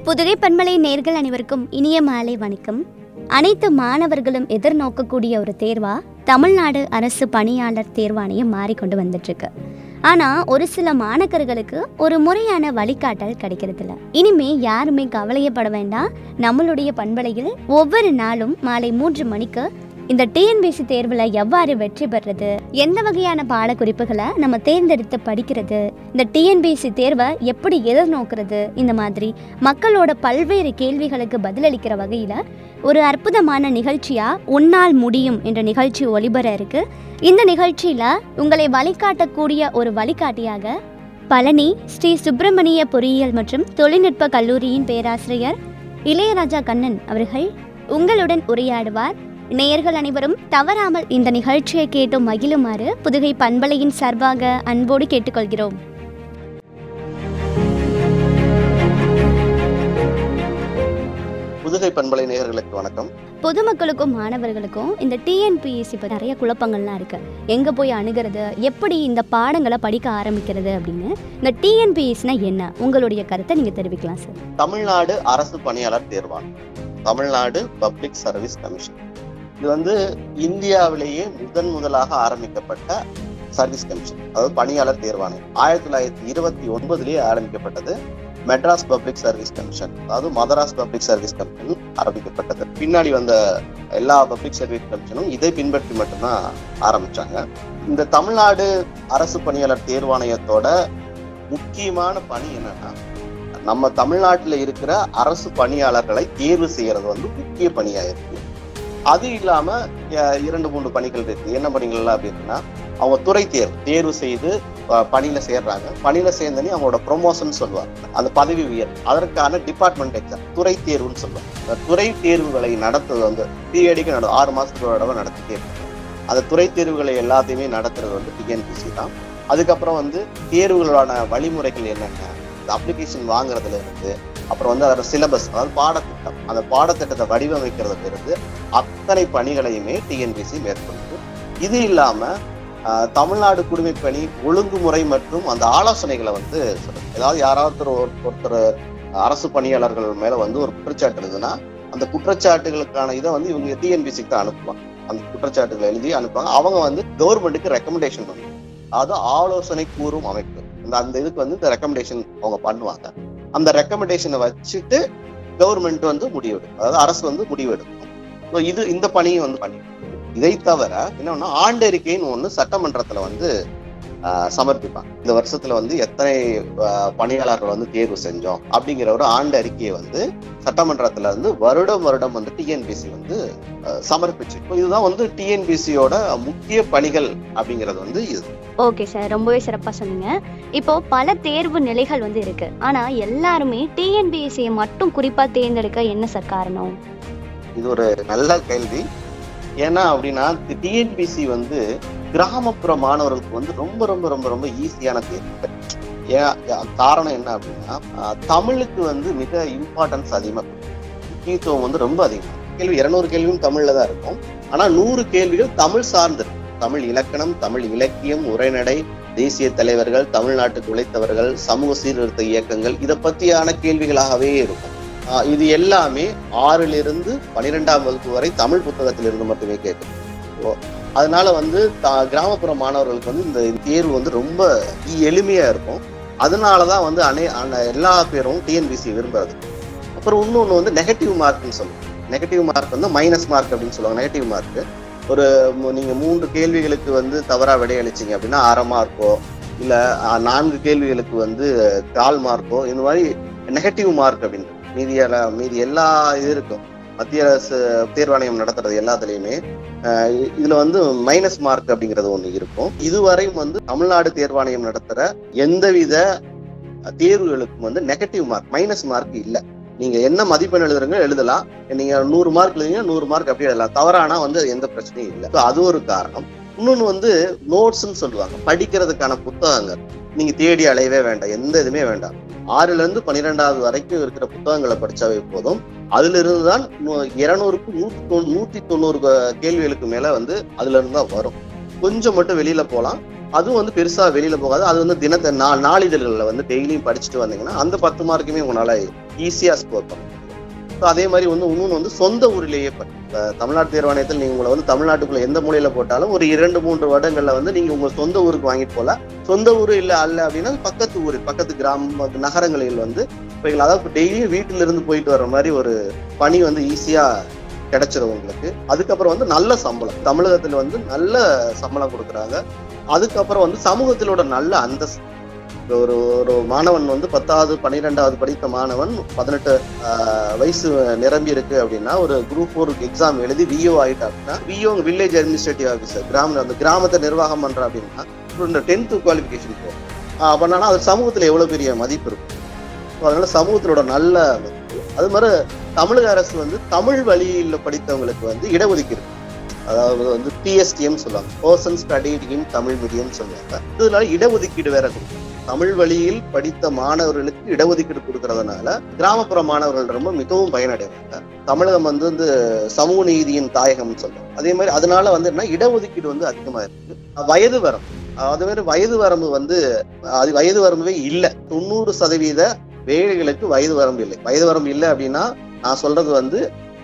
புதுகை பண்பலை நேர்கள் அனைவருக்கும் இனிய மாலை வணக்கம் அனைத்து மாணவர்களும் எதிர்நோக்கக்கூடிய ஒரு தேர்வா தமிழ்நாடு அரசு பணியாளர் தேர்வாணையம் மாறிக்கொண்டு வந்துட்டு இருக்கு ஆனா ஒரு சில மாணக்கர்களுக்கு ஒரு முறையான வழிகாட்டல் கிடைக்கிறதில்ல இனிமே யாருமே கவலையப்பட வேண்டாம் நம்மளுடைய பண்பலையில் ஒவ்வொரு நாளும் மாலை மூன்று மணிக்கு இந்த டிஎன்பிசி தேர்வில் எவ்வாறு வெற்றி பெறுறது எந்த வகையான பாடக்குறிப்புகளை நம்ம தேர்ந்தெடுத்து படிக்கிறது இந்த டிஎன்பிசி தேர்வை எப்படி எதிர்நோக்கிறது இந்த மாதிரி மக்களோட பல்வேறு கேள்விகளுக்கு பதிலளிக்கிற வகையில் ஒரு அற்புதமான நிகழ்ச்சியா உன்னால் முடியும் என்ற நிகழ்ச்சி ஒளிபர இருக்கு இந்த நிகழ்ச்சியில உங்களை வழிகாட்டக்கூடிய ஒரு வழிகாட்டியாக பழனி ஸ்ரீ சுப்பிரமணிய பொறியியல் மற்றும் தொழில்நுட்ப கல்லூரியின் பேராசிரியர் இளையராஜா கண்ணன் அவர்கள் உங்களுடன் உரையாடுவார் நேயர்கள் அனைவரும் தவறாமல் இந்த நிகழ்ச்சியை கேட்டு மகிழுமாறு புதுகை பண்பலையின் சார்பாக அன்போடு கேட்டுக்கொள்கிறோம் புதுகை பண்பலை நேயர்களுக்கு வணக்கம் பொதுமக்களுக்கும் மாணவர்களுக்கும் இந்த டிஎன்பிஎஸ்சி பற்றி நிறைய குழப்பங்கள்லாம் இருக்கு எங்க போய் அணுகிறது எப்படி இந்த பாடங்களை படிக்க ஆரம்பிக்கிறது அப்படின்னு இந்த டிஎன்பிஎஸ்னா என்ன உங்களுடைய கருத்தை நீங்க தெரிவிக்கலாம் சார் தமிழ்நாடு அரசு பணியாளர் தேர்வாணையம் தமிழ்நாடு பப்ளிக் சர்வீஸ் கமிஷன் இது வந்து இந்தியாவிலேயே முதன் முதலாக ஆரம்பிக்கப்பட்ட சர்வீஸ் கமிஷன் அதாவது பணியாளர் தேர்வாணையம் ஆயிரத்தி தொள்ளாயிரத்தி இருபத்தி ஒன்பதுலேயே ஆரம்பிக்கப்பட்டது மெட்ராஸ் பப்ளிக் சர்வீஸ் கமிஷன் அதாவது மதராஸ் பப்ளிக் சர்வீஸ் கமிஷன் ஆரம்பிக்கப்பட்டது பின்னாடி வந்த எல்லா பப்ளிக் சர்வீஸ் கமிஷனும் இதை பின்பற்றி மட்டும்தான் ஆரம்பிச்சாங்க இந்த தமிழ்நாடு அரசு பணியாளர் தேர்வாணையத்தோட முக்கியமான பணி என்னன்னா நம்ம தமிழ்நாட்டில் இருக்கிற அரசு பணியாளர்களை தேர்வு செய்யறது வந்து முக்கிய பணியா இருக்கு அது இல்லாம அஹ், இரண்டு மூன்று பணிகள் இருக்கு என்ன பணிகள் அப்படின்னா அவங்க துறை தேர்வு தேர்வு செய்து அஹ், பணியில சேர்றாங்க பணியில சேர்ந்தனே அவங்களோட ப்ரொமோஷன் சொல்லுவாங்க அந்த பதவி உயர் அதற்கான டிபார்ட்மெண்ட் எக்ஸாம் துறை தேர்வுன்னு சொல்லுவாங்க அந்த துறை தேர்வுகளை நடத்துறது வந்து பீரியடிக்கு நட ஆறு மாசத்துக்கு ஒரு தடவை நடத்திட்டே இருப்பாங்க அந்த துறை தேர்வுகளை எல்லாத்தையுமே நடத்துறது வந்து டிஎன்பிசி தான் அதுக்கப்புறம் வந்து தேர்வுகளோட வழிமுறைகள் என்னென்ன இந்த அப்ளிகேஷன் வாங்குறதுல இருந்து அப்புறம் வந்து அதோட சிலபஸ் அதாவது பாடத்திட்டம் அந்த பாடத்திட்டத்தை வடிவமைக்கிறதுல இருந்து அத்தனை பணிகளையுமே டிஎன்பிசி மேற்கொள்ளுது இது இல்லாம ஆஹ், தமிழ்நாடு குடிமைப்பணி ஒழுங்குமுறை மற்றும் அந்த ஆலோசனைகளை வந்து சொல்லுது ஏதாவது யாராவது ஒரு ஒருத்தர் அரசு பணியாளர்கள் மேல வந்து ஒரு குற்றச்சாட்டு இருந்ததுன்னா அந்த குற்றச்சாட்டுகளுக்கான இதை வந்து இவங்க டிஎன்பிசிக்கு தான் அனுப்புவாங்க அந்த குற்றச்சாட்டுகளை எழுதி அனுப்புவாங்க அவங்க வந்து கவர்மெண்ட்டுக்கு ரெக்கமெண்டேஷன் பண்ணுவாங்க அதாவது ஆலோசனை கூறும் அமைப்பு இந்த அந்த இதுக்கு வந்து இந்த ரெக்கமெண்டேஷன் அவங்க பண்ணுவாங்க அந்த ரெக்கமெண்டேஷனை வச்சுட்டு கவர்மெண்ட் வந்து முடிவெடுக்கும் அதாவது அரசு வந்து முடிவெடுக்கும் So இது இந்த பணியை வந்து பண்ணி இதை தவிர என்னன்னா ஆண்டறிக்கைன்னு ஒண்ணு சட்டமன்றத்துல வந்து ஆஹ், சமர்ப்பிப்பாங்க இந்த வருஷத்துல வந்து எத்தனை ஆஹ், பணியாளர்கள் வந்து தேர்வு செஞ்சோம் அப்படிங்கிற ஒரு ஆண்டு அறிக்கையை வந்து சட்டமன்றத்துல வந்து வருடம் வருடம் வந்து டிஎன்பிசி வந்து ஆஹ், சமர்ப்பிச்சு இப்போ இதுதான் வந்து டிஎன்பிசியோட முக்கிய பணிகள் அப்படிங்கிறது வந்து இது ஓகே சார் ரொம்பவே சிறப்பாக சொன்னீங்க இப்போ பல தேர்வு நிலைகள் வந்து இருக்கு ஆனா எல்லாருமே டிஎன்பிஎஸ்சியை மட்டும் குறிப்பா தேர்ந்தெடுக்க என்ன சார் காரணம் இது ஒரு நல்ல கேள்வி ஏன்னா அப்படின்னா டிஎன்பிசி வந்து கிராமப்புற மாணவர்களுக்கு வந்து ரொம்ப ரொம்ப ரொம்ப ரொம்ப ஈஸியான தேர்வு ஏன் ஏன் காரணம் என்ன அப்படின்னா ஆஹ், தமிழுக்கு வந்து மிக இம்பார்ட்டன்ஸ் அதிகமா கொடுக்கும். முக்கியத்துவம் வந்து ரொம்ப அதிகம் கேள்வி இருநூறு கேள்வியும் தமிழ்ல தான் இருக்கும் ஆனா நூறு கேள்விகள் தமிழ் சார்ந்து இருக்கும். தமிழ் இலக்கணம் தமிழ் இலக்கியம் உரைநடை தேசிய தலைவர்கள் தமிழ்நாட்டுக்கு உழைத்தவர்கள் சமூக சீர்திருத்த இயக்கங்கள் இதை பத்தியான கேள்விகளாகவே இருக்கும் ஆஹ் இது எல்லாமே ஆறிலிருந்து பன்னிரெண்டாம் வகுப்பு வரை தமிழ் புத்தகத்திலிருந்து மட்டுமே கேட்கும் ஓ, அதனால வந்து த- கிராமப்புற மாணவர்களுக்கு வந்து இந்த தேர்வு வந்து ரொம்ப எளிமையா இருக்கும் அதனாலதான் வந்து அனை அன- எல்லா பேரும் டிஎன்பிசி விரும்புறது அப்புறம் இன்னொன்று வந்து நெகட்டிவ் மார்க்னு சொல்லுவாங்க நெகட்டிவ் மார்க் வந்து மைனஸ் மார்க் அப்படின்னு சொல்லுவாங்க நெகட்டிவ் மார்க் ஒரு மு- நீங்க மூன்று கேள்விகளுக்கு வந்து தவறா விடையளிச்சீங்க அப்படின்னா அரை மார்க்கோ இல்ல அஹ், நான்கு கேள்விகளுக்கு வந்து கால் மார்க்கோ இந்த மாதிரி நெகட்டிவ் மார்க் அப்படின்னு மீதி எல்லாம் மீதி எல்லா இது இருக்கும் மத்திய அரசு தேர்வாணையம் நடத்துறது எல்லாத்துலயுமே அஹ், இ- இதுல வந்து மைனஸ் மார்க் அப்படிங்கிறது ஒண்ணு இருக்கும் இதுவரையும் வந்து தமிழ்நாடு தேர்வாணையம் நடத்துற எந்தவித தேர்வுகளுக்கும் வந்து நெகட்டிவ் மார்க் மைனஸ் மார்க் இல்ல நீங்க என்ன மதிப்பெண் எழுதுறீங்க எழுதலாம் நீங்க நூறு மார்க் எழுதுங்க நூறு மார்க் அப்படியே எழுதலாம் தவறானா வந்து அது எந்த பிரச்சனையும் இல்லை So அது ஒரு காரணம் இன்னொன்னு வந்து நோட்ஸ்ன்னு சொல்லுவாங்க படிக்கிறதுக்கான புத்தகங்கள் நீங்க தேடி அலையவே வேண்டாம் எந்த இதுவுமே வேண்டாம் ஆறுல இருந்து பன்னிரெண்டாவது வரைக்கும் இருக்கிற புத்தகங்களை படிச்சாவே போதும் அதுல இருந்து தான் இருநூறுக்கு நூத்தி தொண்ணூ- நூத்தி தொண்ணூறு க- கேள்விகளுக்கு மேல வந்து அதுல இருந்து தான் வரும் கொஞ்சம் மட்டும் வெளியில போலாம் அதுவும் வந்து பெருசா வெளியில போகாது அது வந்து தினத்தை நா நாளிதழ்கள்ல வந்து டெய்லியும் படிச்சுட்டு வந்தீங்கன்னா அந்த பத்து மார்க்குமே உங்களால ஈஸியா ஸ்கோர் பண்ண முடியும் So அதே மாதிரி வந்து இன்னொன்று வந்து சொந்த ஊரிலேயே படி இப்ப தமிழ்நாடு தேர்வாணையத்தில் நீங்க உங்களை வந்து தமிழ்நாட்டுக்குள்ள எந்த மூலையில போட்டாலும் ஒரு இரண்டு மூன்று வருடங்கள்ல வந்து நீங்க உங்க சொந்த ஊருக்கு வாங்கிட்டு போகலாம் சொந்த ஊர் இல்ல அல்ல அப்படின்னா பக்கத்து ஊர் பக்கத்து கிராம நகரங்களில் வந்து போய்க்கலாம் அதாவது டெய்லியும் வீட்டுல இருந்து போயிட்டு வர்ற மாதிரி ஒரு பணி வந்து ஈஸியா கிடைச்சிரும் உங்களுக்கு அதுக்கப்புறம் வந்து நல்ல சம்பளம் தமிழகத்துல வந்து நல்ல சம்பளம் கொடுக்குறாங்க அதுக்கப்புறம் வந்து சமூகத்திலோட நல்ல அந்தஸ்து இப்ப ஒரு ஒரு மாணவன் வந்து பத்தாவது பன்னிரெண்டாவது படித்த மாணவன் பதினெட்டு ஆஹ், வயசு நிரம்பி இருக்கு அப்படின்னா ஒரு குரூப் ஃபோர் எக்ஸாம் எழுதி விஓ ஆயிட்டா அப்படின்னா விஓ வில்லேஜ் அட்மினிஸ்ட்ரேட்டிவ் ஆஃபீஸர் கிராம அந்த கிராமத்தை நிர்வாகம் பண்ற அப்படின்னா இந்த டென்த்து குவாலிஃபிகேஷன் போகும் அப்படின்னா அது சமூகத்துல எவ்வளவு பெரிய மதிப்பு இருக்கும் So, அதனால சமூகத்திலோட நல்ல மதிப்பு. அது மாதிரி தமிழக அரசு வந்து தமிழ் வழியில் படித்தவங்களுக்கு வந்து இடஒதுக்கீடு அதாவது வந்து டிஎஸ்டிஎம் சொல்லுவாங்க person studied in Tamil medium சொல்லுவாங்க இதனால இடஒதுக்கீடு வேற கொடுக்கும் தமிழ் வழியில் படித்த மாணவர்களுக்கு இடஒதுக்கீடு கொடுக்கறதுனால கிராமப்புற மாணவர்கள் ரொம்ப மிகவும் பயனடைவாங்க தமிழகம் வந்து வந்து சமூக நீதியின் தாயகம்னு சொல்லுவோம் அதே மாதிரி அதனால வந்து என்ன இடஒதுக்கீடு வந்து அதிகமா இருக்கு வயது வரம்பு அது மாதிரி வயது வரம்பு வந்து அது வயது வரம்பே இல்லை தொண்ணூறு சதவீத வேலைகளுக்கு வயது வரம்பு இல்லை வயது வரம்பு இல்லை அப்படின்னா நான் சொல்றது வந்து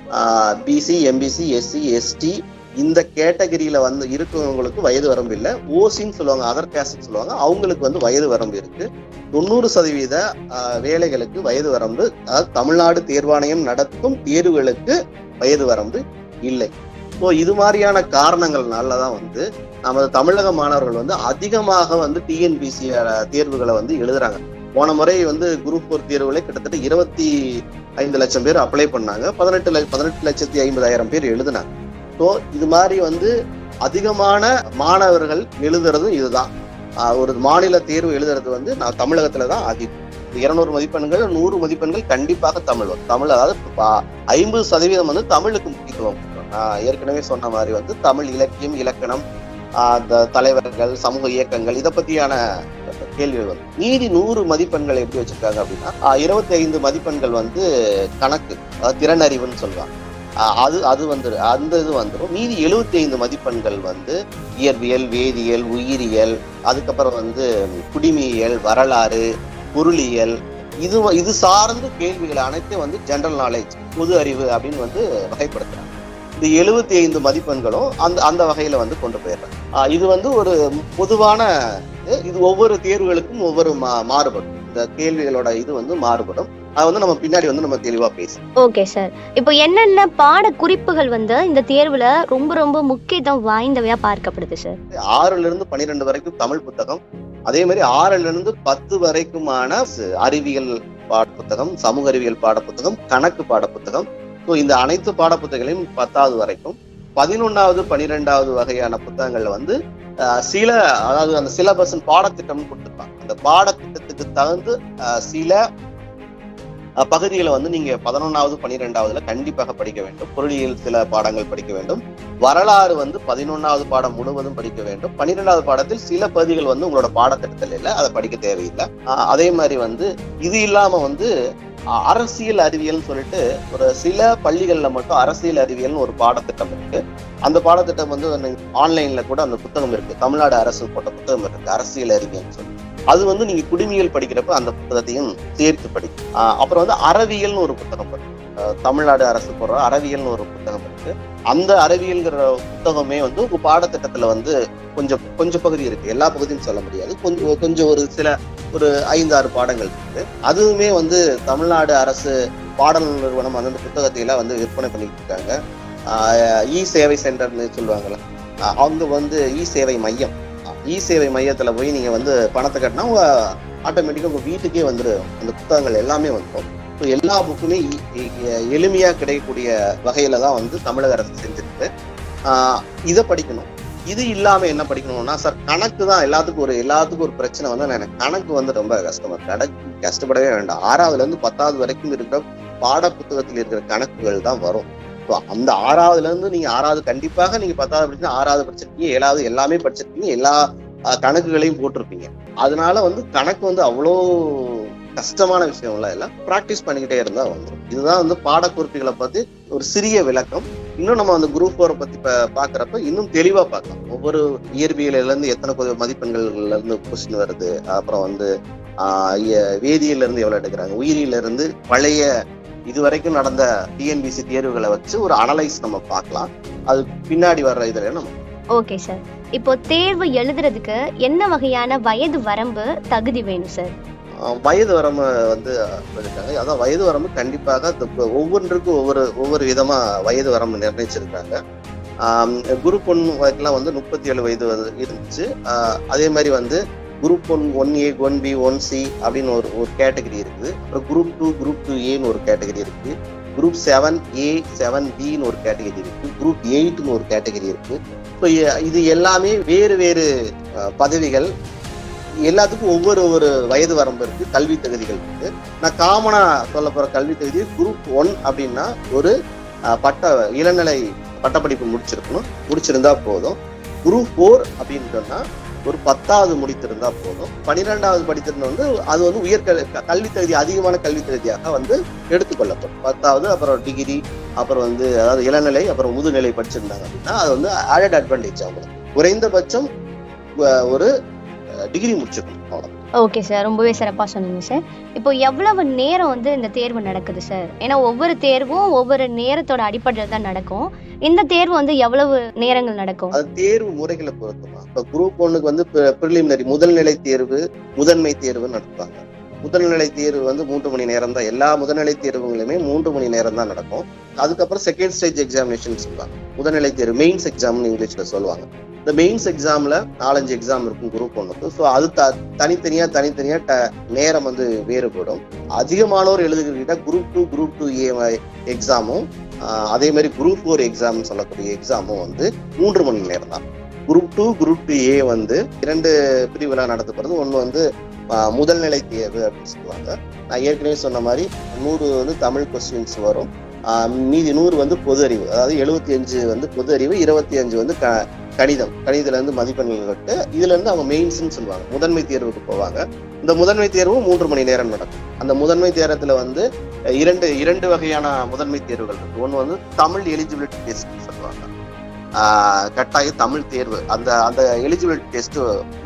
பிசி எம்பிசி எஸ்சி எஸ்டி இந்த கேட்டகரியில வந்து இருக்கிறவங்களுக்கு வயது வரம்பு இல்லை ஓசின்னு சொல்லுவாங்க அதர் கேஸ்ட் சொல்லுவாங்க அவங்களுக்கு வந்து வயது வரம்பு இருக்கு தொண்ணூறு சதவீத ஆஹ், வேலைகளுக்கு வயது வரம்பு அதாவது தமிழ்நாடு தேர்வாணையம் நடத்தும் தேர்வுகளுக்கு வயது வரம்பு இல்லை ஸோ இது மாதிரியான காரணங்கள்னால தான் வந்து நமது தமிழக மாணவர்கள் வந்து அதிகமாக வந்து டிஎன்பிசி தேர்வுகளை வந்து எழுதுறாங்க போன முறை வந்து குரூப் ஃபோர் தேர்வுகளை கிட்டத்தட்ட இருபத்தி ஐந்து லட்சம் பேர் அப்ளை பண்ணாங்க பதினெட்டு லட்ச பதினெட்டு லட்சத்தி ஐம்பதாயிரம் பேர் எழுதுனாங்க ஸோ இது மாதிரி வந்து அதிகமான மாணவர்கள் எழுதுறதும் இதுதான் ஆஹ் ஒரு மாநில தேர்வு எழுதுறது வந்து நான் தமிழகத்துல தான் அதிகம் இருநூறு மதிப்பெண்கள் நூறு மதிப்பெண்கள் கண்டிப்பாக தமிழ் வரும் தமிழ் அதாவது ஐம்பது சதவீதம் வந்து தமிழுக்கு முக்கியத்துவம் கொடுக்கணும். ஆஹ் ஏற்கனவே சொன்ன மாதிரி வந்து தமிழ் இலக்கியம் இலக்கணம் ஆஹ் அந்த தலைவர்கள் சமூக இயக்கங்கள் இதை பத்தியான கேள்விகள் வந்து மீதி நூறு மதிப்பெண்கள் எப்படி வச்சிருக்காங்க அப்படின்னா இருபத்தி ஐந்து மதிப்பெண்கள் வந்து கணக்கு அதாவது திறனறிவுன்னு சொல்லுவாங்க ஆஹ் அது அது வந்துரு அந்த இது வந்துடும் மீதி எழுபத்தி ஐந்து மதிப்பெண்கள் வந்து இயற்பியல் வேதியியல் உயிரியல் அதுக்கப்புறம் வந்து குடிமியியல் வரலாறு பொருளியல் இது வ- இது சார்ந்த கேள்விகள் அனைத்தும் வந்து ஜெனரல் நாலேஜ் பொது அறிவு அப்படின்னு வந்து வகைப்படுத்துறாங்க இந்த எழுபத்தி ஐந்து மதிப்பெண்களும் அந்த அந்த வகையில வந்து கொண்டு போயிடுறாங்க ஆஹ் இது வந்து ஒரு பொதுவான இது. இது ஒவ்வொரு தேர்வுகளுக்கும் ஒவ்வொரு மா- மாறுபடும் இந்த கேள்விகளோட இது வந்து மாறுபடும் அது வந்து நம்ம பின்னாடி வந்து நம்ம தெளிவா பேசலாம் ஓகே சார் இப்போ என்னென்ன பாட குறிப்புகள் வந்து இந்த தேர்வுல ரொம்ப ரொம்ப முக்கியத்துவம் வாய்ந்தவையா பார்க்கப்படுது சார் ஆறுல இருந்து பன்னிரெண்டு வரைக்கும் தமிழ் புத்தகம் அதே மாதிரி ஆறுல இருந்து பத்து வரைக்குமான ச- அறிவியல் பாட புத்தகம் சமூக அறிவியல் பாட புத்தகம் கணக்கு பாட புத்தகம் ஸோ இந்த அனைத்து பாட புத்தகங்களையும் பத்தாவது வரைக்கும் பதினொன்னாவது பன்னிரெண்டாவது வகையான புத்தகங்கள்ல வந்து அஹ், சில அதாவது அந்த சிலபஸ் பாடத்திட்டம்னு கொடுத்துருப்பாங்க அந்த பாடத்திட்டத்துக்கு தகுந்து அஹ், சில அஹ், பகுதிகளை வந்து நீங்க பதினொன்னாவது பன்னிரெண்டாவதுல கண்டிப்பாக படிக்க வேண்டும் பொருளியல் சில பாடங்கள் படிக்க வேண்டும் வரலாறு வந்து பதினொன்னாவது பாடம் முழுவதும் படிக்க வேண்டும் பன்னிரெண்டாவது பாடத்தில் சில பகுதிகள் வந்து உங்களோட பாடத்திட்டத்தில் இல்லை அதை படிக்க தேவையில்லை ஆஹ் அதே மாதிரி வந்து இது இல்லாம வந்து ஆஹ் அரசியல் அறிவியல்னு சொல்லிட்டு ஒரு சில பள்ளிகள்ல மட்டும் அரசியல் அறிவியல்னு ஒரு பாடத்திட்டம் இருக்கு அந்த பாடத்திட்டம் வந்து ஆன்லைன்ல கூட அந்த புத்தகம் இருக்கு தமிழ்நாடு அரசு போட்ட புத்தகம் இருக்கு அரசியல் அறிவியல்னு சொல்லி அது வந்து நீங்க குடிமியல் படிக்கிறப்ப அந்த புத்தகத்தையும் சேர்த்து படிக்கும் ஆஹ் அப்புறம் வந்து அறவியல்னு ஒரு புத்தகம் இருக்கு ஆஹ் தமிழ்நாடு அரசு போடுற அறவியல்னு ஒரு புத்தகம் இருக்கு அந்த அறிவியல்ங்கிற புத்தகமே வந்து உங்க பாடத்திட்டத்துல வந்து கொஞ்சம் கொஞ்சம் பகுதி இருக்கு எல்லா பகுதியும் சொல்ல முடியாது கொஞ்சம் கொஞ்சம் ஒரு சில ஒரு ஐந்து ஆறு பாடங்கள் இருக்கு அதுவுமே வந்து தமிழ்நாடு அரசு பாடல் நிறுவனம் அந்த புத்தகத்தை எல்லாம் வந்து விற்பனை பண்ணிட்டு இருக்காங்க ஆஹ் இ சேவை சென்டர்னு சொல்லுவாங்கல்ல ஆஹ் அவங்க வந்து இ சேவை மையம் இ சேவை மையத்துல போய் நீங்க வந்து பணத்தை கட்டினா உங்க ஆட்டோமேட்டிக்கா உங்க வீட்டுக்கே வந்துடும் அந்த புத்தகங்கள் எல்லாமே வந்துடும் ஸோ எல்லா புக்குமே இ- இ- எளிமையா கிடைக்கக்கூடிய வகையில தான் வந்து தமிழக அரசு செஞ்சிருக்கு ஆஹ் இதை படிக்கணும் இது இல்லாம என்ன படிக்கணும்னா சார் கணக்கு தான் எல்லாத்துக்கும் ஒரு எல்லாத்துக்கும் ஒரு பிரச்சனை வந்து எனக்கு கணக்கு வந்து ரொம்ப கஷ்டமா இருக்கு கணக்கு கஷ்டப்படவே வேண்டாம் ஆறாவதுல இருந்து பத்தாவது வரைக்கும் இருக்கிற பாட புத்தகத்தில் இருக்கிற கணக்குகள் தான் வரும் ஸோ அந்த ஆறாவதுல இருந்து நீங்க ஆறாவது கண்டிப்பாக நீங்க பத்தாவது படிச்சு ஆறாவது படிச்சிருக்கீங்க ஏழாவது எல்லாமே படிச்சிருக்கீங்க எல்லா ஆஹ், கணக்குகளையும் போட்டிருப்பீங்க அதனால வந்து கணக்கு வந்து அவ்வளோ கஷ்டமான விஷயம்லாம் இல்லை ப்ராக்டிஸ் பண்ணிக்கிட்டே இருந்தா வந்துடும் இதுதான் வந்து பாடக்குறிப்புகளை பத்தி ஒரு சிறிய விளக்கம் இன்னும் நம்ம அந்த குரூப் ஃபோரை பத்தி பா- பாக்குறப்ப இன்னும் தெளிவா பார்க்கலாம் ஒவ்வொரு இயற்பியல இருந்து எத்தனை கொ- மதிப்பெண்கள்ல இருந்து கொஸ்டின் வருது அப்புறம் வந்து ஆஹ் இய- வேதியியல்ல இருந்து எவ்வளவு எடுக்கிறாங்க உயிரியல்ல இருந்து பழைய இதுவரைக்கும் நடந்த டிஎன்பிசி தேர்வுகளை வச்சு ஒரு அனலைஸ் நம்ம பார்க்கலாம் அது பின்னாடி வர்ற இதுல நம்ம ஓகே சார் இப்போ தேர்வு எழுதுறதுக்கு என்ன வகையான வயது வரம்பு தகுதி வேணும் சார் ஆஹ் வயது வரம்பு வந்து இருக்காங்க அதான் வயது வரம்பு கண்டிப்பாக இந்த ப- ஒவ்வொன்றுக்கும் ஒவ்வொரு ஒவ்வொரு விதமா வயது வரம்பு நிர்ணயிச்சிருக்காங்க ஆம், குரூப் ஒன் வரைக்கும்லாம் வந்து முப்பத்தி ஏழு வயது வந்து இருந்துச்சு ஆஹ் அதே மாதிரி வந்து group one one A one B one C அப்படின்னு ஒரு ஒரு கேட்டகரி இருக்குது அப்புறம் குரூப் டூ குரூப் டூ ஏன்னு ஒரு கேட்டகரி இருக்கு குரூப் செவன் ஏ செவன் பின்னு ஒரு கேட்டகரி இருக்கு குரூப் எயிட்னு ஒரு கேட்டகரி இருக்கு ஸோ இது எல்லாமே வேறு வேறு ஆஹ், பதவிகள் எல்லாத்துக்கும் ஒவ்வொரு ஒரு வயது வரம்பு இருக்கு கல்வி தகுதிகள் இருக்கு நான் காமனா சொல்ல போற கல்வி தகுதி குரூப் ஒன் அப்படின்னா ஒரு அஹ், பட்ட இளநிலை பட்டப்படிப்பு முடிச்சிருக்கணும் முடிச்சிருந்தா போதும் குரூப் ஃபோர் அப்படின்னு சொன்னா ஒரு பத்தாவது முடித்திருந்தா போதும் பன்னிரெண்டாவது படித்திருந்தா வந்து அது வந்து உயர்கல் கல்வி தகுதி அதிகமான கல்வி தகுதியாக வந்து எடுத்துக்கொள்ளப்படும் பத்தாவது அப்புறம் டிகிரி அப்புறம் வந்து அதாவது இளநிலை அப்புறம் முதுநிலை படிச்சிருந்தாங்க அப்படின்னா அது வந்து ஆடட் அட்வான்டேஜ் அவங்களுக்கு குறைந்தபட்சம் அஹ், ஒரு டிகிரி முடிச்சிருக்கணும் அவ்வளவுதான். ஓகே சார் ரொம்பவே சிறப்பாக சொன்னீங்க சார் இப்போ எவ்வளவு நேரம் வந்து இந்த தேர்வு நடக்குது சார் ஏன்னா ஒவ்வொரு தேர்வும் ஒவ்வொரு நேரத்தோட அடிப்படையில் தான் நடக்கும் இந்த தேர்வு வந்து எவ்வளவு நேரங்கள் நடக்கும் அது தேர்வு முறைகளை பொறுத்துமா இப்ப குரூப் ஒண்ணுக்கு வந்து ப்ரிலிமினரி முதல்நிலை தேர்வு முதன்மை தேர்வு நடத்துவாங்க முதல்நிலை தேர்வு வந்து மூன்று மணி நேரம் தான் எல்லா முதல்நிலை தேர்வுகளுமே மூன்று மணி நேரம் தான் நடக்கும் அதுக்கப்புறம் செகண்ட் ஸ்டேஜ் எக்ஸாமினேஷன் சொல்லுவாங்க முதல்நிலை தேர்வு மெயின்ஸ் எக்ஸாம்னு இங்கிலீஷ்ல சொல்லுவாங்க இந்த மெயின்ஸ் எக்ஸாம்ல நாலஞ்சு எக்ஸாம் இருக்கும் குரூப் ஒன்றுக்கு ஸோ அது த- தனித்தனியா தனித்தனியா ட- நேரம் வந்து வேறுபடும் அதிகமானோர் எழுதுகிட்ட group two group two A எக்ஸாமும் அதே மாதிரி குரூப் ஃபோர் எக்ஸாம் சொல்லக்கூடிய எக்ஸாமும் வந்து மூன்று மணி நேரம் தான் group two group two A வந்து இரண்டு பிரிவுலாம் நடத்தப்படுறது ஒன்று வந்து ஆஹ், முதல்நிலை தேர்வு அப்படின்னு சொல்லுவாங்க நான் ஏற்கனவே சொன்ன மாதிரி நூறு வந்து தமிழ் கொஸ்டின்ஸ் வரும் ஆஹ், மீதி நூறு வந்து பொது அறிவு அதாவது எழுபத்தி அஞ்சு வந்து பொது அறிவு இருபத்தி அஞ்சு வந்து க கணிதம் கணிதத்துல இருந்து மதிப்பெண்கள் விட்டு இதுல இருந்து அவங்க மெயின்ஸ்னு சொல்லுவாங்க முதன்மை தேர்வுக்கு போவாங்க இந்த முதன்மை தேர்வும் மூன்று மணி நேரம் நடக்கும் அந்த முதன்மை தேர்வுல வந்து அஹ், இரண்டு இரண்டு வகையான முதன்மை தேர்வுகள் இருக்கு ஒன்று வந்து தமிழ் எலிஜிபிலிட்டி டெஸ்ட் சொல்லுவாங்க ஆஹ், கட்டாய தமிழ் தேர்வு அந்த அந்த எலிஜிபிலிட்டி டெஸ்ட்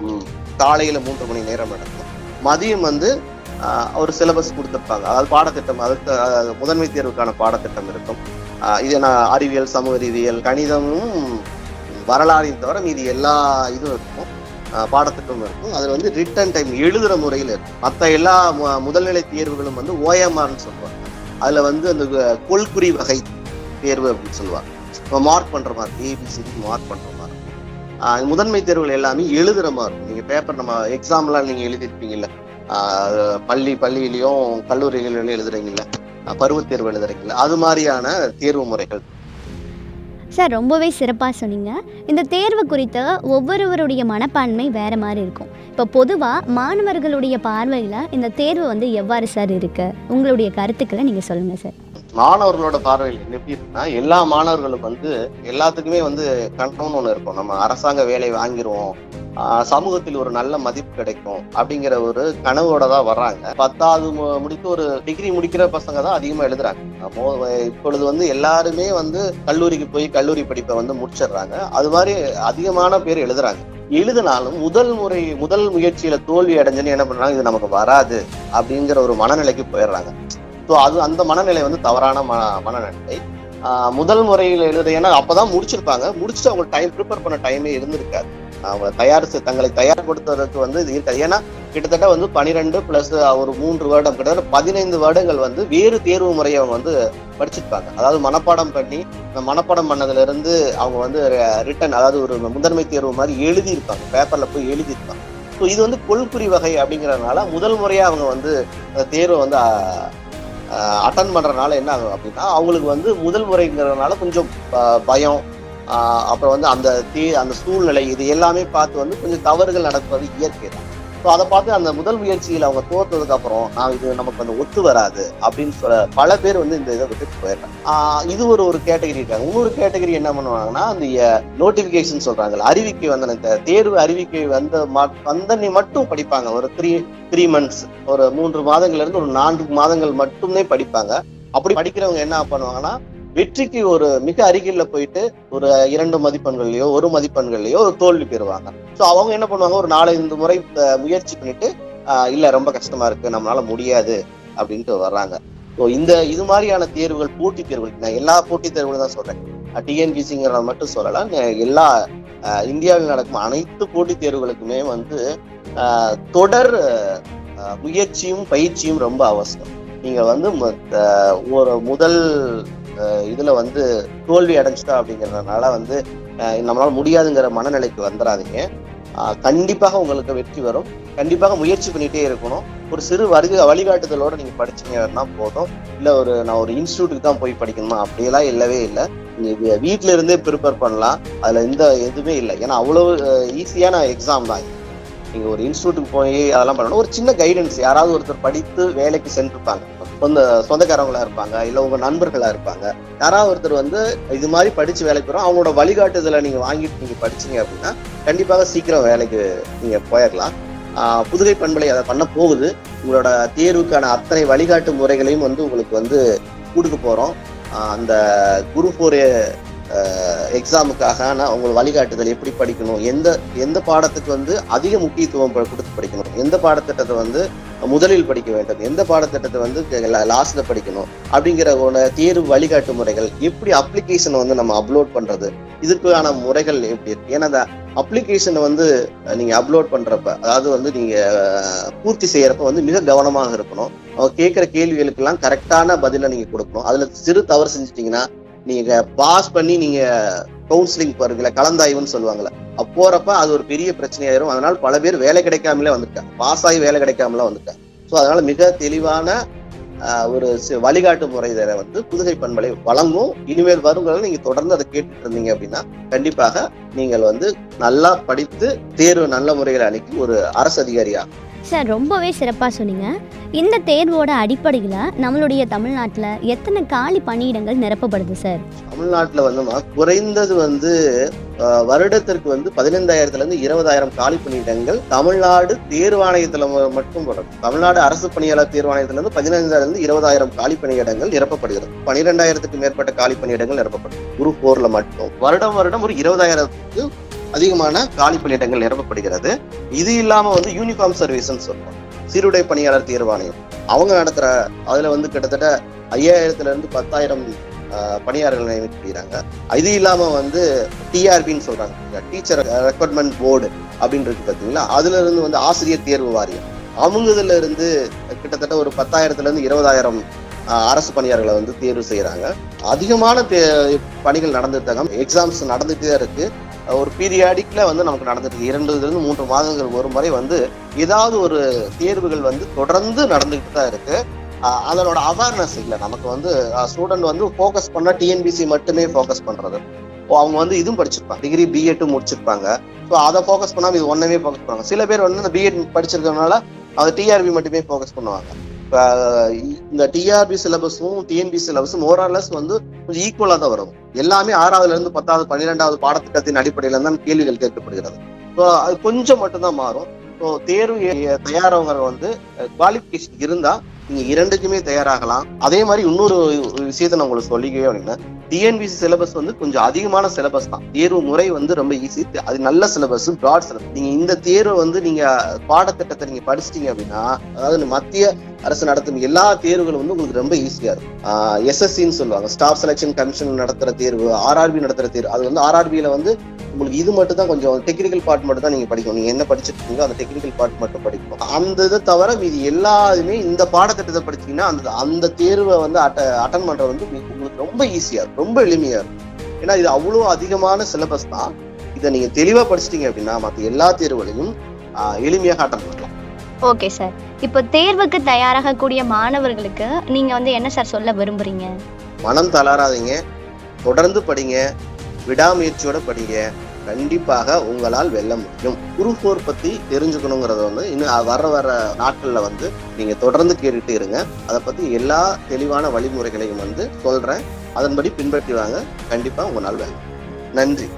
காலையில மூன்று மணி நேரம் நடக்கும் மதியம் வந்து ஆஹ், ஒரு சிலபஸ் கொடுத்துருப்பாங்க அதாவது பாடத்திட்டம் அதுக்கு அஹ், முதன்மை தேர்வுக்கான பாடத்திட்டம் இருக்கும் ஆஹ், இது நான் அறிவியல் சமூக அறிவியல் கணிதமும் வரலாறையும் தவிர மீதி எல்லா இதுவும் இருக்கும் ஆஹ், பாடத்திட்டமும் இருக்கும் அதுல வந்து ரிட்டன் டைம் எழுதுற முறையில இருக்கும் மற்ற எல்லா மு- முதல்நிலை தேர்வுகளும் வந்து ஓஎம்ஆர்னு சொல்லுவாங்க அதுல வந்து அந்த கு- கொள்குறி வகை தேர்வு அப்படின்னு சொல்லுவாங்க இப்போ மார்க் பண்ற மாதிரி ஏபிசிடி மார்க் பண்ற மாதிரி இருக்கும். ஆஹ் முதன்மை தேர்வுகள் எல்லாமே எழுதுற மாதிரி இருக்கும் நீங்க பேப்பர் நம்ம எக்ஸாம்லாம் நீங்க எழுதிருப்பீங்கல்ல ஆஹ் பள்ளி பள்ளியிலயும் கல்லூரிகளிலும் எழுதுறீங்கல்ல ஆஹ் பருவத் தேர்வு எழுதுறீங்கல்ல அது மாதிரியான தேர்வு முறைகள் சார் ரொம்பவே சிறப்பாக சொன்னீங்க இந்த தேர்வு குறித்த ஒவ்வொருவருடைய மனப்பான்மை வேறு மாதிரி இருக்கும் இப்போ பொதுவாக மாணவர்களுடைய பார்வையில் இந்த தேர்வு வந்து எவ்வாறு சார் இருக்கு உங்களுடைய கருத்துக்களை நீங்கள் சொல்லுங்கள் சார் மாணவர்களோட பார்வையில் எப்படி இருக்குன்னா எல்லா மாணவர்களும் வந்து எல்லாத்துக்குமே வந்து கனவுன்னு ஒண்ணு இருக்கும் நம்ம அரசாங்க வேலை வாங்கிருவோம் ஆஹ் சமூகத்தில் ஒரு நல்ல மதிப்பு கிடைக்கும் அப்படிங்கிற ஒரு கனவோட தான் வர்றாங்க பத்தாவது மு- முடித்து ஒரு டிகிரி முடிக்கிற பசங்க தான் அதிகமா எழுதுறாங்க அப்போ இப்பொழுது வந்து எல்லாருமே வந்து கல்லூரிக்கு போய் கல்லூரி படிப்பை வந்து முடிச்சிடுறாங்க அது மாதிரி அதிகமான பேர் எழுதுறாங்க எழுதினாலும் முதல் முறை முதல் முயற்சியில தோல்வி அடைஞ்சுன்னு என்ன பண்றாங்க இது நமக்கு வராது அப்படிங்கிற ஒரு மனநிலைக்கு போயிடுறாங்க ஸோ அது அந்த மனநிலை வந்து தவறான மன மனநிலை ஆஹ் முதல் முறையில் எழுத ஏன்னா அப்பதான் முடிச்சிருப்பாங்க முடிச்சுட்டு அவங்க டைம் ப்ரிப்பேர் பண்ண டைமே இருந்திருக்காது அவங்க தயார் செ- தங்களை தயார்படுத்துவதற்கு வந்து இது இருக்காது ஏன்னா கிட்டத்தட்ட வந்து பனிரெண்டு பிளஸ் ஒரு மூன்று வருடம் கிட்டத்தட்ட பதினைந்து வருடங்கள் வந்து வேறு தேர்வு முறையை அவங்க வந்து படிச்சிருப்பாங்க அதாவது மனப்பாடம் பண்ணி அந்த மனப்பாடம் பண்ணதுல இருந்து அவங்க வந்து ரிட்டன் அதாவது ஒரு முதன்மை தேர்வு மாதிரி எழுதியிருப்பாங்க பேப்பர்ல போய் எழுதியிருப்பாங்க ஸோ இது வந்து கொள்குறி வகை அப்படிங்கறதுனால முதல் முறையா அவங்க வந்து அந்த தேர்வை வந்து அட்டன் பண்றதுனால என்ன ஆகும் அப்படின்னா அவங்களுக்கு வந்து முதல் முறைங்கிறதுனால கொஞ்சம் ப- பயம் ஆஹ் அப்புறம் வந்து அந்த தீ அந்த சூழ்நிலை இது எல்லாமே பார்த்து வந்து கொஞ்சம் தவறுகள் நடப்பது இயற்கை தான் ஸோ அதை பார்த்து அந்த முதல் முயற்சியில் அவங்க தோத்ததுக்கு அப்புறம் நான் இது நமக்கு வந்து ஒத்து வராது அப்படின்னு சொல்ல பல பேர் வந்து இந்த இதை விட்டுட்டு போயிடுறாங்க ஆஹ் இது ஒரு ஒரு கேட்டகரி இருக்காங்க இன்னொரு கேட்டகரி என்ன பண்ணுவாங்கன்னா அந்த நோட்டிபிகேஷன் சொல்றாங்கல்ல அறிவிக்கை வந்த இந்த தேர்வு அறிவிக்கை வந்த ம- வந்தனி மட்டும் படிப்பாங்க ஒரு த்ரீ த்ரீ மந்த்ஸ் ஒரு மூன்று மாதங்கள்ல இருந்து ஒரு நான்கு மாதங்கள் மட்டுமே படிப்பாங்க அப்படி படிக்கிறவங்க என்ன பண்ணுவாங்கன்னா வெற்றிக்கு ஒரு மிக அருகில போயிட்டு ஒரு இரண்டு மதிப்பெண்கள்லயோ ஒரு மதிப்பெண்கள்லயோ ஒரு தோல்வி பெறுவாங்க சோ அவங்க என்ன பண்ணுவாங்க ஒரு நாலஞ்சு முறை அஹ், முயற்சி பண்ணிட்டு ஆஹ், இல்ல ரொம்ப கஷ்டமா இருக்கு நம்மளால முடியாது அப்படின்ட்டு வர்றாங்க ஸோ இந்த இது மாதிரியான தேர்வுகள் போட்டித் தேர்வுகள் நான் எல்லா போட்டித் தேர்வுகளும் தான் சொல்றேன் டிஎன்பிசிங்கிறத மட்டும் சொல்லலாம் நான் எல்லா ஆஹ், இந்தியாவில் நடக்கும் அனைத்து போட்டித் தேர்வுகளுக்குமே வந்து ஆஹ், தொடர் ஆஹ், முயற்சியும் பயிற்சியும் ரொம்ப அவசியம் நீங்க வந்து ம- ஆஹ், ஒரு முதல் ஆஹ், இதுல வந்து தோல்வி அடைஞ்சிட்டோம் அப்படிங்கறதுனால வந்து ஆஹ், நம்மளால முடியாதுங்கிற மனநிலைக்கு வந்துடாதீங்க ஆஹ், கண்டிப்பாக உங்களுக்கு வெற்றி வரும் கண்டிப்பாக முயற்சி பண்ணிட்டே இருக்கணும் ஒரு சிறு வருக வழிகாட்டுதலோட நீங்க படிச்சீங்கன்னா போதும் இல்ல ஒரு நான் ஒரு இன்ஸ்டியூட்டுக்கு தான் போய் படிக்கணுமா அப்படியெல்லாம் இல்லவே இல்லை நீங்க வீட்ல இருந்தே ப்ரிப்பேர் பண்ணலாம் அதுல எந்த எதுவுமே இல்லை ஏன்னா அவ்வளவு ஈஸியான எக்ஸாம் தான் இது. நீங்க ஒரு இன்ஸ்டியூட்டுக்கு போய் அதெல்லாம் பண்ணணும் ஒரு சின்ன கைடன்ஸ் யாராவது ஒருத்தர் படித்து வேலைக்கு சென்றிருப்பாங்க சொந்த சொந்தக்காரங்களா இருப்பாங்க இல்ல உங்க நண்பர்களா இருப்பாங்க யாராவது ஒருத்தர் வந்து இது மாதிரி படிச்சு வேலைக்கு போறோம் அவங்களோட வழிகாட்டுதலை நீங்க வாங்கிட்டு நீங்க படிச்சீங்க அப்படின்னா கண்டிப்பாக சீக்கிரம் வேலைக்கு நீங்க போயிடலாம் ஆஹ் புதுகை பண்பலை அதை பண்ண போகுது உங்களோட தேர்வுக்கான அத்தனை வழிகாட்டு முறைகளையும் வந்து உங்களுக்கு வந்து கொடுக்க போறோம் ஆஹ் அந்த குரு ஃபோர் எக்ஸாமுக்காக உங்கள் வழிகாட்டுதல் எப்படி படிக்கணும் எந்த எந்த பாடத்துக்கு வந்து அதிக முக்கியத்துவம் ப- கொடுத்து படிக்கணும் எந்த பாடத்திட்டத்தை வந்து முதலில் படிக்க வேண்டும் எந்த பாடத்திட்டத்தை வந்து லாஸ்ட்ல படிக்கணும் அப்படிங்கிற ஒரு தேர்வு வழிகாட்டு முறைகள் எப்படி அப்ளிகேஷன் வந்து நம்ம அப்லோட் பண்றது இதுக்கான முறைகள் எப்படி இருக்கு ஏன்னா அந்த அப்ளிகேஷனை வந்து அஹ், நீங்க அப்லோட் பண்றப்ப அதாவது வந்து நீங்க அஹ், பூர்த்தி செய்யறப்ப வந்து மிக கவனமாக இருக்கணும் அவங்க கேட்கிற கேள்விகளுக்கெல்லாம் கரெக்டான பதிலை நீங்க கொடுக்கணும் அதுல சிறு தவறு செஞ்சுட்டீங்கன்னா நீங்க பாஸ் பண்ணி நீங்க கவுன்சிலிங் போறீங்களா கலந்தாய்வுன்னு சொல்லுவாங்கல்ல அப்ப போறப்ப அது ஒரு பெரிய பிரச்சனையாயிரும் அதனால பல பேர் வேலை கிடைக்காமலே வந்திருக்காங்க பாஸ் ஆகி வேலை கிடைக்காமல வந்திருக்காங்க ஸோ அதனால மிக தெளிவான ஆஹ், ஒரு சி- வழிகாட்டு முறை இதை வந்து புதுகை பண்பலை வழங்கும் இனிமேல் வருங்கிறத நீங்க தொடர்ந்து அதை கேட்டுட்டு இருந்தீங்க அப்படின்னா கண்டிப்பாக நீங்கள் வந்து நல்லா படித்து தேர்வு நல்ல முறையில் அணுகி ஒரு அரசு அதிகாரியா சார் ரொம்பவே சிறப்பாக சொன்னீங்க இந்த தேர்வோட அடிப்படையில் நம்மளுடைய தமிழ்நாட்டில் எத்தனை காலி பணியிடங்கள் நிரப்பப்படுது சார் தமிழ்நாட்டுல வந்துமா குறைந்தது வந்து ஆஹ், வருடத்திற்கு வந்து பதினைந்தாயிரத்துல இருந்து இருபதாயிரம் காலி பணியிடங்கள் தமிழ்நாடு தேர்வாணையத்துல ம- மட்டும் போடும் தமிழ்நாடு அரசு பணியாளர் தேர்வாணையத்துல இருந்து பதினைந்தாயிரம் இருந்து இருபதாயிரம் காலி பணியிடங்கள் நிரப்பப்படுகிறது பனிரெண்டாயிரத்துக்கு மேற்பட்ட காலி பணியிடங்கள் நிரப்பப்படும் குரூப் போர்ல மட்டும் வருடம் வருடம் ஒரு இருபதாயிரத்துக்கு அதிகமான காலி பணியிடங்கள் நிரப்பப்படுகிறது இது இல்லாம வந்து யூனிஃபார்ம் சர்வீஸ்ன்னு சொல்லுவோம் சீருடை பணியாளர் தேர்வாணையம் அவங்க நடத்துற அதுல வந்து கிட்டத்தட்ட ஐயாயிரத்துல இருந்து பத்தாயிரம் ஆஹ் பணியாளர்கள் நியமிக்கிறாங்க இது இல்லாம வந்து டிஆர்பின்னு சொல்றாங்க டீச்சர் ரெக்ரூட்மெண்ட் போர்டு அப்படின்னு இருக்கு பாத்தீங்களா அதுல இருந்து வந்து ஆசிரியர் தேர்வு வாரியம் அவங்க இதுல இருந்து கிட்டத்தட்ட ஒரு பத்தாயிரத்துல இருந்து இருபதாயிரம் ஆஹ் அரசு பணியாளர்களை வந்து தேர்வு செய்யறாங்க அதிகமான தே- பணிகள் நடந்துட்டு இருக்காங்க எக்ஸாம்ஸ் நடந்துட்டே இருக்கு ஒரு பீரியாடிக்ல வந்து நமக்கு நடந்துட்டு இருக்கு இரண்டுல இருந்து மூன்று மாதங்கள் ஒரு முறை வந்து ஏதாவது ஒரு தேர்வுகள் வந்து தொடர்ந்து நடந்துகிட்டு தான் இருக்கு ஆஹ் அதனோட அவேர்னஸ் இல்லை நமக்கு வந்து ஸ்டூடெண்ட் வந்து ஃபோக்கஸ் பண்ணா டிஎன்பிசி மட்டுமே ஃபோக்கஸ் பண்றது ஓ, அவங்க வந்து இதுவும் படிச்சிருப்பாங்க டிகிரி பிஎட்டும் முடிச்சிருப்பாங்க ஸோ அதை ஃபோக்கஸ் பண்ணாம இது ஒன்னவே ஃபோக்கஸ் பண்ணுவாங்க சில பேர் வந்து இந்த பிஎட் படிச்சிருக்கறதுனால அது டிஆர்பி மட்டுமே ஃபோக்கஸ் பண்ணுவாங்க இப்ப இந்த டிஆர்பி சிலபஸும் டிஎன்பி சிலபஸும் ஓரளஸ் வந்து கொஞ்சம் ஈக்குவலா தான் வரும் எல்லாமே ஆறாவதுல இருந்து பத்தாவது பன்னிரெண்டாவது பாடத்திட்டத்தின் அடிப்படையில தான் கேள்விகள் கேட்கப்படுகிறது ஸோ அது கொஞ்சம் மட்டும்தான் மாறும் ஸோ தேர்வு எ- தயாராகவங்க வந்து குவாலிஃபிகேஷன் இருந்தா நீங்க இரண்டுக்குமே தயாராகலாம் அதே மாதிரி இன்னொரு விஷயத்த நான் உங்களுக்கு சொல்லிக்கவே அப்படின்னா டிஎன்பிசி சிலபஸ் வந்து கொஞ்சம் அதிகமான சிலபஸ் தான் தேர்வு முறை வந்து ரொம்ப ஈஸி அது நல்ல சிலபஸ் பிராட் சிலபஸ் நீங்க இந்த தேர்வை வந்து நீங்க பாடத்திட்டத்தை நீங்க படிச்சிட்டீங்க அப்படின்னா அதாவது மத்திய அரசு நடத்தும் எல்லா தேர்வுகளும் வந்து உங்களுக்கு ரொம்ப ஈஸியா இருக்கும் எஸ்எஸ்சின்னு சொல்லுவாங்க ஸ்டாஃப் செலெக்ஷன் கமிஷன் நடத்துற தேர்வு ஆர்ஆர்பி நடத்துற தேர்வு அது வந்து ஆர்ஆர்பியில வந்து உங்களுக்கு இது மட்டும் தான் கொஞ்சம் டெக்னிக்கல் பார்ட் மட்டும் தான் நீங்க படிக்கணும் நீங்க என்ன படிச்சிருக்கீங்களோ அந்த டெக்னிக்கல் பார்ட் மட்டும் படிக்கணும் அந்த இதை தவிர மீதி எல்லாருமே இந்த பாடத்திட்டத்தை படிச்சீங்கன்னா அந்த அந்த தேர்வை வந்து அட்ட அட்டன் பண்றது வந்து உங்களுக்கு உங்களுக்கு ரொம்ப ஈஸியா இருக்கும் ரொம்ப எளிமையா இருக்கும் ஏன்னா இது அவ்வளோ அதிகமான சிலபஸ் தான் இதை நீங்க தெளிவா படிச்சிட்டீங்க அப்படின்னா மற்ற எல்லா தேர்வுகளையும் ஆஹ், எளிமையாக அட்டன் பண்ணலாம் ஓகே சார் இப்போ தேர்வுக்கு தயாராகக்கூடிய மாணவர்களுக்கு நீங்க வந்து என்ன சார் சொல்ல விரும்புறீங்க மனம் தளராதீங்க தொடர்ந்து படிங்க விடாமுயற்சியோட படிங்க கண்டிப்பாக உங்களால் வெல்ல முடியும் குரூப் ஃபோர் பத்தி தெரிஞ்சுக்கணுங்கிறத வந்து இன்னும் வர வர நாட்கள்ல வந்து நீங்க தொடர்ந்து கேட்டுட்டு இருங்க அதை பத்தி எல்லா தெளிவான வழிமுறைகளையும் வந்து சொல்றேன் அதன்படி பின்பற்றி வாங்க கண்டிப்பா உங்களால் வெல்ல நன்றி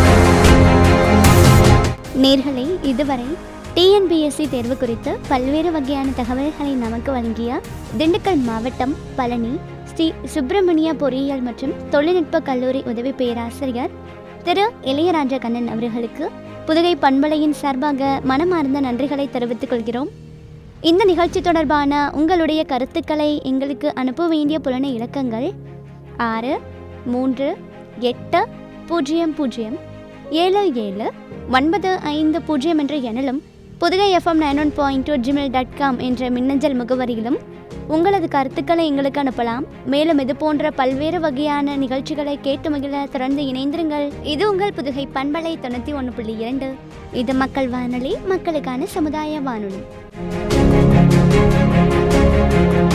நேர்களை இதுவரை டிஎன்பிஎஸ்சி தேர்வு குறித்து பல்வேறு வகையான தகவல்களை நமக்கு வழங்கிய திண்டுக்கல் மாவட்டம் பழனி ஸ்ரீ சுப்பிரமணிய பொறியியல் மற்றும் தொழில்நுட்ப கல்லூரி உதவி பேராசிரியர் திரு இளையராஜா கண்ணன் அவர்களுக்கு புதுகை பண்பலையின் சார்பாக மனமார்ந்த நன்றிகளை தெரிவித்துக் கொள்கிறோம் இந்த நிகழ்ச்சி தொடர்பான உங்களுடைய கருத்துக்களை எங்களுக்கு அனுப்ப வேண்டிய புலனை இலக்கங்கள் ஆறு மூன்று எட்டு பூஜ்ஜியம் பூஜ்ஜியம் ஏழு ஏழு ஒன்பது ஐந்து பூஜ்ஜியம் என்ற எண்ணிலும் Pudugai FM nine one point two Gmail dot com என்ற மின்னஞ்சல் முகவரியிலும் உங்களது கருத்துக்களை எங்களுக்கு அனுப்பலாம் மேலும் இது போன்ற பல்வேறு வகையான நிகழ்ச்சிகளை கேட்டு மகிழ தொடர்ந்து இணைந்திருங்கள் இது உங்கள் புதுகை பண்பலை தொண்ணூற்றி ஒன்று புள்ளி இரண்டு இது மக்கள் வானொலி மக்களுக்கான சமுதாய வானொலி